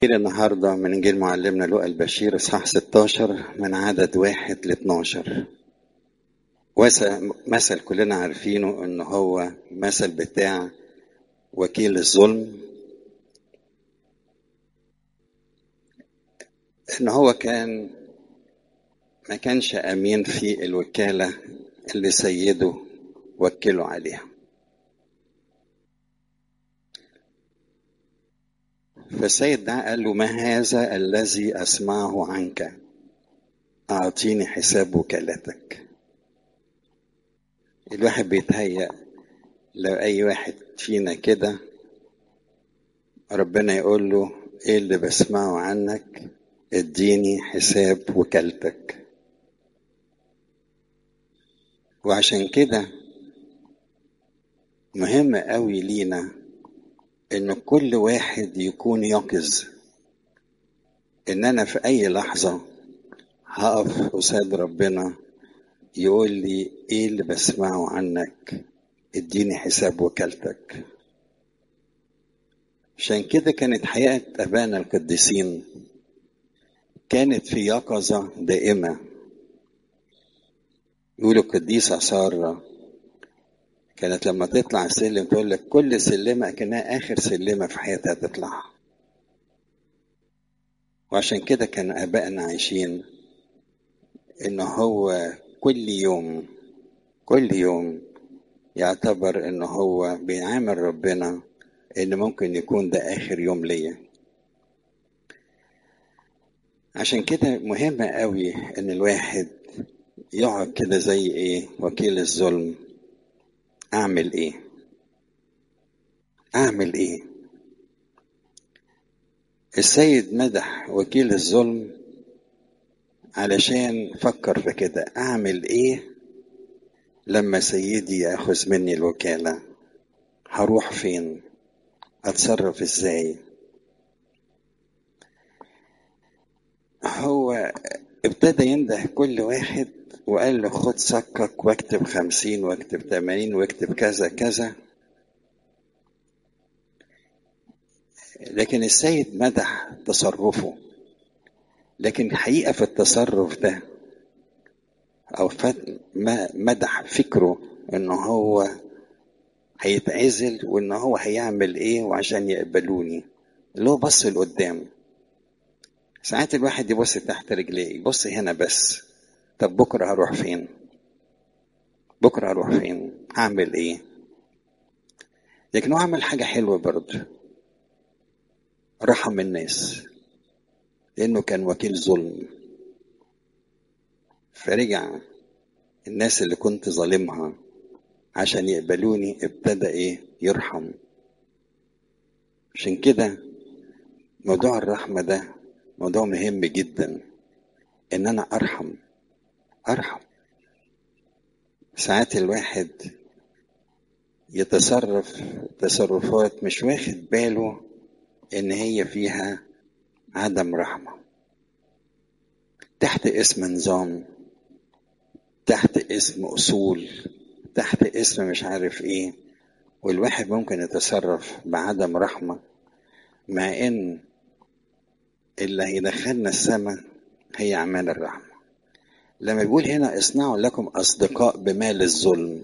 إلى النهاردة من إنجيل معلمنا لوقا البشير إصحاح 16 من عدد واحد ل 12 مثل كلنا عارفينه إن هو مثل بتاع وكيل الظلم إن هو كان ما كانش أمين في الوكالة اللي سيده وكله عليها فالسيد ده قال له ما هذا الذي أسمعه عنك أعطيني حساب وكالتك الواحد بيتهيأ لو أي واحد فينا كده ربنا يقول له إيه اللي بسمعه عنك اديني حساب وكالتك وعشان كده مهم قوي لينا ان كل واحد يكون يقظ ان انا في اي لحظة هقف قصاد ربنا يقول لي ايه اللي بسمعه عنك اديني حساب وكالتك عشان كده كانت حياة أبانا القديسين كانت في يقظة دائمة يقولوا القديسة سارة كانت لما تطلع السلم تقول لك كل سلمة كأنها آخر سلمة في حياتها تطلعها وعشان كده كان آبائنا عايشين إن هو كل يوم كل يوم يعتبر إن هو بيعامل ربنا إن ممكن يكون ده آخر يوم ليا عشان كده مهم قوي إن الواحد يقعد كده زي إيه وكيل الظلم اعمل ايه اعمل ايه السيد مدح وكيل الظلم علشان فكر في كده اعمل ايه لما سيدي ياخذ مني الوكاله هروح فين اتصرف ازاي هو ابتدى ينده كل واحد وقال له خد صكك واكتب خمسين واكتب تمانين واكتب كذا كذا لكن السيد مدح تصرفه لكن الحقيقة في التصرف ده أو مدح فكره إن هو هيتعزل وإن هو هيعمل إيه وعشان يقبلوني اللي هو بص لقدام ساعات الواحد يبص تحت رجليه يبص هنا بس طب بكرة هروح فين بكرة هروح فين هعمل ايه لكن هو عمل حاجة حلوة برضه رحم الناس لأنه كان وكيل ظلم فرجع الناس اللي كنت ظالمها عشان يقبلوني ابتدى ايه يرحم عشان كده موضوع الرحمة ده موضوع مهم جدا ان انا ارحم ارحم ساعات الواحد يتصرف تصرفات مش واخد باله ان هي فيها عدم رحمة تحت اسم نظام تحت اسم اصول تحت اسم مش عارف ايه والواحد ممكن يتصرف بعدم رحمة مع ان اللي هيدخلنا السماء هي اعمال الرحمه لما بيقول هنا اصنعوا لكم أصدقاء بمال الظلم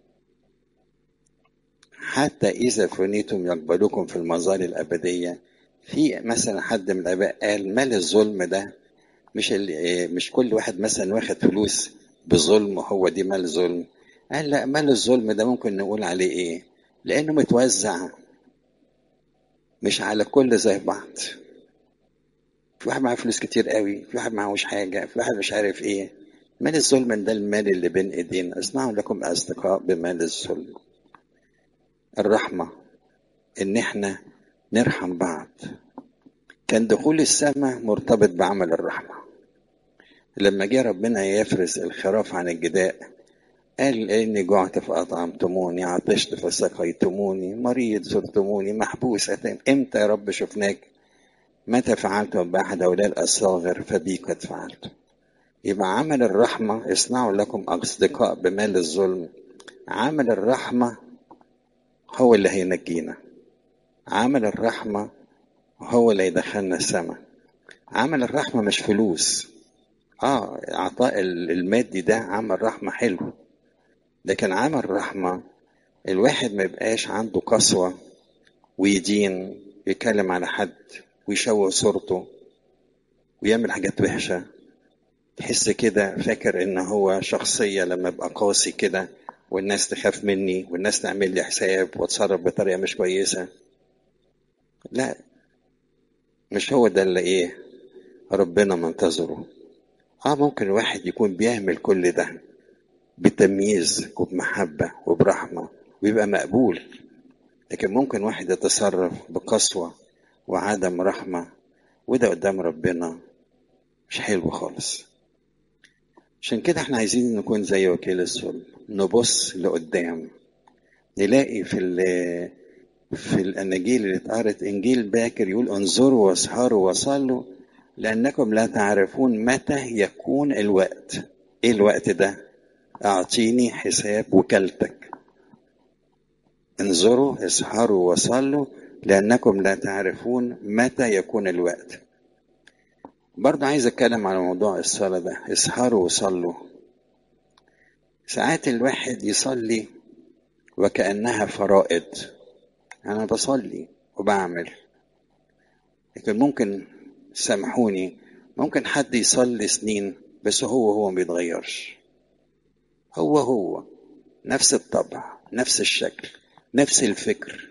حتى إذا فنيتم يقبلوكم في المظال الأبدية في مثلا حد من الآباء قال مال الظلم ده مش مش كل واحد مثلا واخد فلوس بظلم هو دي مال ظلم قال لا مال الظلم ده ممكن نقول عليه ايه لانه متوزع مش على كل زي بعض في واحد معاه فلوس كتير قوي في واحد معهوش حاجه في واحد مش عارف ايه مال الظلم ده المال اللي بين ايدينا اصنعوا لكم اصدقاء بمال الظلم الرحمه ان احنا نرحم بعض كان دخول السماء مرتبط بعمل الرحمه لما جه ربنا يفرز الخراف عن الجداء قال اني جعت فاطعمتموني عطشت فسقيتموني مريض زرتموني محبوس أتم. امتى يا رب شفناك متى فعلتم بأحد أولاد الأصاغر فبي قد فعلت يبقى عمل الرحمة اصنعوا لكم أصدقاء بمال الظلم عمل الرحمة هو اللي هينجينا عمل الرحمة هو اللي يدخلنا السماء عمل الرحمة مش فلوس اه عطاء المادي ده عمل رحمة حلو لكن عمل رحمة الواحد ما يبقاش عنده قسوة ويدين يتكلم على حد ويشوه صورته ويعمل حاجات وحشة تحس كده فاكر ان هو شخصية لما ابقى قاسي كده والناس تخاف مني والناس تعمل لي حساب واتصرف بطريقة مش كويسة لا مش هو ده اللي ايه ربنا منتظره اه ممكن الواحد يكون بيعمل كل ده بتمييز وبمحبة وبرحمة ويبقى مقبول لكن ممكن واحد يتصرف بقسوة وعدم رحمة وده قدام ربنا مش حلو خالص عشان كده احنا عايزين نكون زي وكيل الظلم نبص لقدام نلاقي في في الاناجيل اللي اتقرت انجيل باكر يقول انظروا واسهروا وصلوا لانكم لا تعرفون متى يكون الوقت ايه الوقت ده اعطيني حساب وكالتك انظروا اسهروا وصلوا لانكم لا تعرفون متى يكون الوقت برضه عايز اتكلم على موضوع الصلاه ده اسهروا وصلوا ساعات الواحد يصلي وكانها فرائض انا بصلي وبعمل لكن ممكن سامحوني ممكن حد يصلي سنين بس هو هو ما بيتغيرش هو هو نفس الطبع نفس الشكل نفس الفكر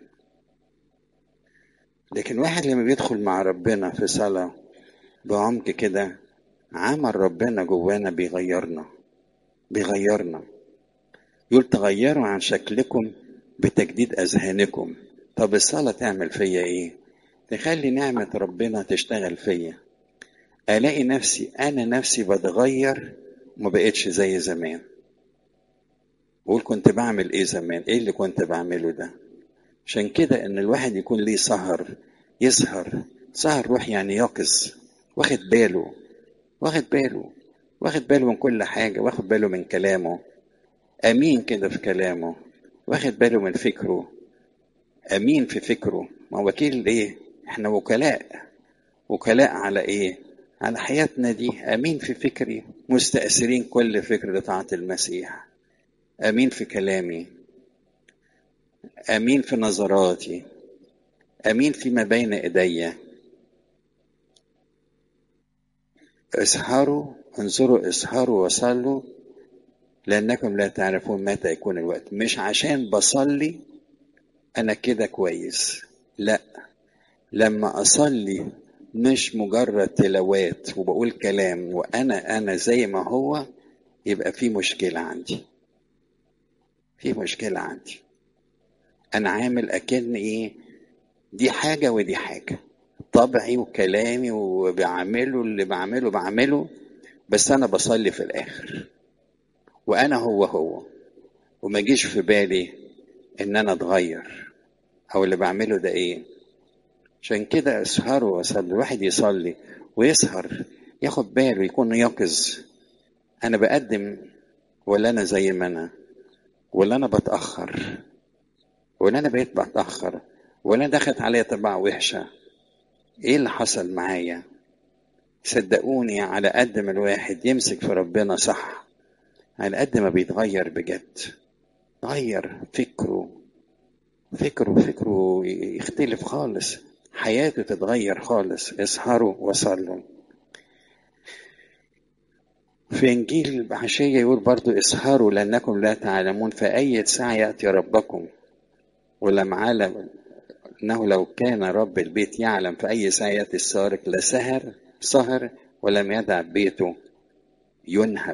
لكن واحد لما بيدخل مع ربنا في صلاة بعمق كده عمل ربنا جوانا بيغيرنا بيغيرنا يقول تغيروا عن شكلكم بتجديد أذهانكم طب الصلاة تعمل فيا إيه؟ تخلي نعمة ربنا تشتغل فيا ألاقي نفسي أنا نفسي بتغير ما بقتش زي زمان بقول كنت بعمل إيه زمان؟ إيه اللي كنت بعمله ده؟ عشان كده إن الواحد يكون ليه سهر يسهر سهر روح يعني يقظ واخد باله واخد باله واخد باله من كل حاجة واخد باله من كلامه أمين كده في كلامه واخد باله من فكره امين في فكره ما هو وكيل ايه احنا وكلاء وكلاء على ايه على حياتنا دي امين في فكري مستأثرين كل فكر لطاعة المسيح امين في كلامي امين في نظراتي امين فيما بين ايدي اسهروا انظروا اسهروا وصلوا لانكم لا تعرفون متى يكون الوقت مش عشان بصلي انا كده كويس لا لما اصلي مش مجرد تلاوات وبقول كلام وانا انا زي ما هو يبقى في مشكله عندي في مشكله عندي انا عامل اكن ايه دي حاجه ودي حاجه طبعي وكلامي وبعمله اللي بعمله بعمله بس انا بصلي في الاخر وانا هو هو وما جيش في بالي ان انا اتغير او اللي بعمله ده ايه عشان كده اسهروا وصلي الواحد يصلي ويسهر ياخد باله يكون يقظ انا بقدم ولا انا زي ما انا ولا انا بتاخر ولا انا بقيت بتاخر ولا دخلت عليا طباع وحشه ايه اللي حصل معايا صدقوني على قد ما الواحد يمسك في ربنا صح على قد ما بيتغير بجد غير فكره فكره فكره يختلف خالص حياته تتغير خالص اسهروا وصلوا في انجيل عشية يقول برضو اسهروا لانكم لا تعلمون في اي ساعة ياتي ربكم ولم علم انه لو كان رب البيت يعلم في اي ساعة ياتي السارق لسهر سهر ولم يدع بيته ينهب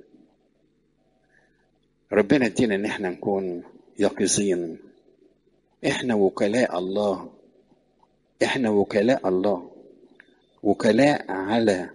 ربنا يدينا ان احنا نكون يقظين احنا وكلاء الله احنا وكلاء الله وكلاء على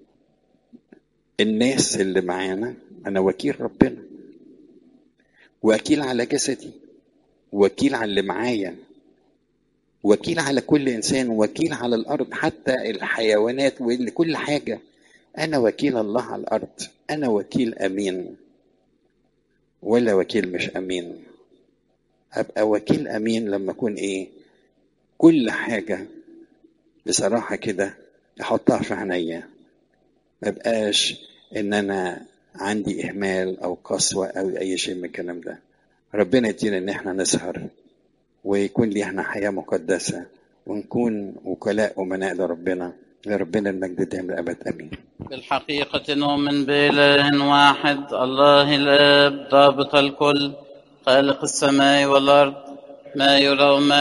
الناس اللي معانا انا وكيل ربنا وكيل على جسدي وكيل على اللي معايا وكيل على كل انسان وكيل على الارض حتى الحيوانات وكل حاجه انا وكيل الله على الارض انا وكيل امين ولا وكيل مش امين ابقى وكيل امين لما اكون ايه كل حاجه بصراحة كده أحطها في عينيا ما بقاش إن أنا عندي إهمال أو قسوة أو أي شيء من الكلام ده ربنا يدينا إن إحنا نسهر ويكون لينا حياة مقدسة ونكون وكلاء أمناء لربنا لربنا المجد دائم الأبد آمين بالحقيقة نؤمن بإله واحد الله الآب ضابط الكل خالق السماء والأرض ما يرى وما